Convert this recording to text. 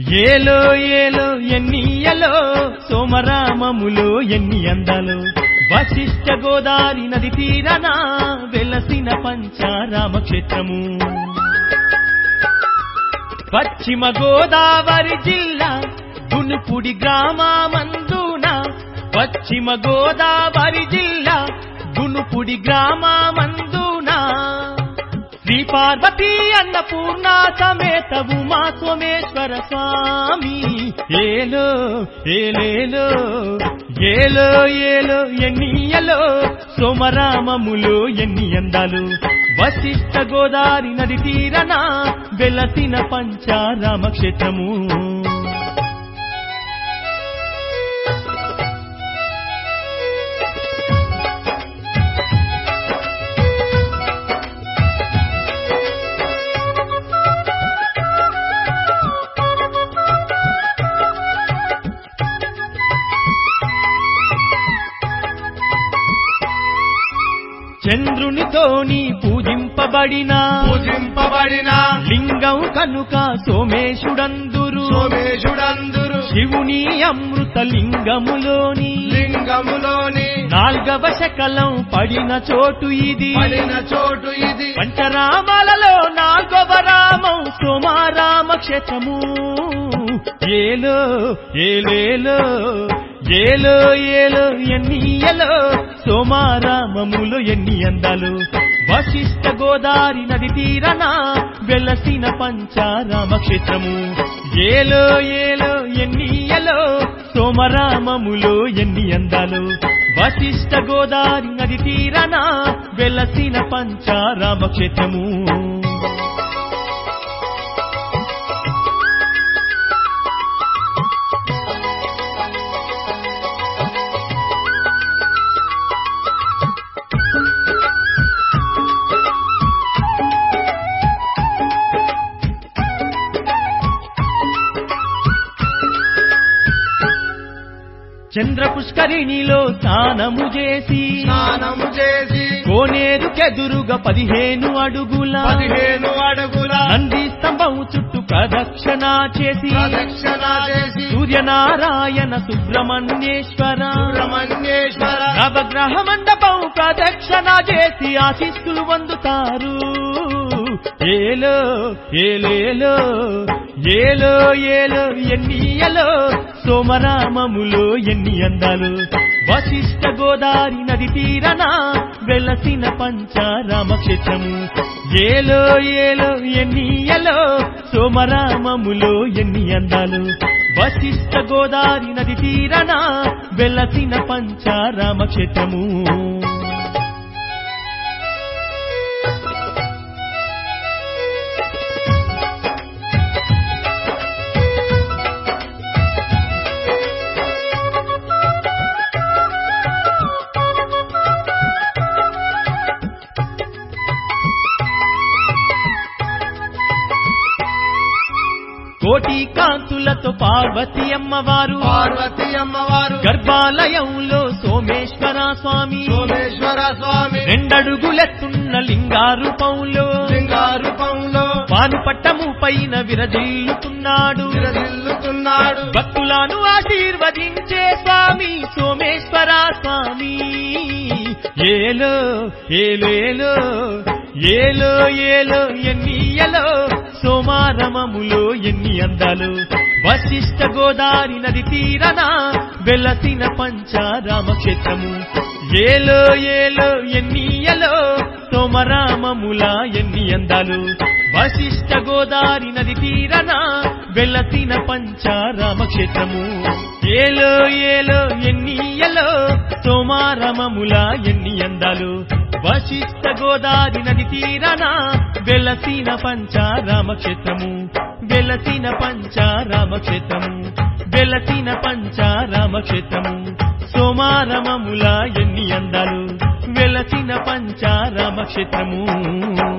ఏలో ఏలో ఎన్నియలో సోమరామములో ఎన్ని అందాలు వశిష్ఠ గోదావరి నది తీరన వెలసిన పంచారామ క్షేత్రము పశ్చిమ గోదావరి జిల్లా గునుపుడి గ్రామమందున పశ్చిమ గోదావరి జిల్లా గునుపుడి గ్రామమందున శ్రీ పార్వతీ అన్నపూర్ణ సమేత ఉమా సోమేశ్వర స్వామి ఏలో ఏలేలో ఏలో ఏలో ఎన్నియలో సోమరామములో ఎన్ని అందాలు వశిష్ఠ గోదావరి నది తీరన వెలసిన పంచారామ క్షేత్రము చంద్రునితోని పూజింపబడిన పూజింపబడిన లింగం కనుక సోమేశుడందురు సోమేశుడందురు శివుని అమృత లింగములోని లింగములోని నాల్గవ శకలం పడిన చోటు ఇది పడిన చోటు ఇది పంచరామాలలో నాల్గవ రామం సోమారామ క్షేత్రము ఏలో ఏలేలో ఏలో ఏలో ఎన్నియలో సోమారామములో ఎన్ని అందాలు వశిష్ఠ గోదావరి నది తీరన వెలసిన పంచారామ క్షేత్రము ఏలో ఏలో ఎన్నియలో సోమరామములో ఎన్ని అందాలు వశిష్ఠ గోదావరి నది తీరన వెలసిన పంచారామ క్షేత్రము చంద్ర పుష్కరిణిలో స్నానము చేసి స్నానము చేసి కోనేరుకెదురుగా పదిహేను అడుగుల పదిహేను అడుగుల నంది స్తంభం చుట్టూ ప్రదక్షిణ చేసి ప్రదక్షిణ చేసి సూర్యనారాయణ సుబ్రహ్మణ్యేశ్వర సుబ్రహ్మణ్యేశ్వర నవగ్రహ మండపం ప్రదక్షిణ చేసి ఆశీస్సులు పొందుతారు ఏలో ఏలేలో ఏలో ఏలో ఎన్నియలో సోమరామములో ఎన్ని అందాలు వశిష్ఠ గోదావరి నది తీరన వెలసిన పంచారామ క్షేత్రము ఏలో ఏలో ఎన్నియలో సోమరామములో ఎన్ని అందాలు వశిష్ఠ గోదావరి నది తీరన వెలసిన పంచారామ క్షేత్రము కోటి కాంతులతో పార్వతి అమ్మవారు పార్వతి అమ్మవారు గర్భాలయంలో సోమేశ్వర స్వామి సోమేశ్వర స్వామి రెండడుగులెత్తున్న లింగారూపంలో లింగారూపంలో పానుపట్టము పైన విరజిల్లుతున్నాడు విరజిల్లుతున్నాడు భక్తులను ఆశీర్వదించే స్వామి సోమేశ్వర స్వామి ఏలో ఏలేలో ఏలో ఏలో ఎన్నియలో సోమారమములో ఎన్ని అందాలు వశిష్ఠ గోదావరి నది తీరన వెలసిన పంచారామ క్షేత్రము ఏలో ఏలో ఎన్నియలో సోమరామముల ఎన్ని అందాలు వశిష్ఠ గోదావరి నది తీరన వెలసిన పంచారామ క్షేత్రము ఏలో ఏలో ఎన్నియలో సోమారమముల ఎన్ని అందాలు వశిష్ఠ గోదావరి నది తీరన వెలసిన పంచారామ క్షేత్రము వెలసిన పంచారామ క్షేత్రము వెలసిన పంచారామ క్షేత్రము సోమారమముల ఎన్ని అందాలు వెలసిన పంచారామ క్షేత్రము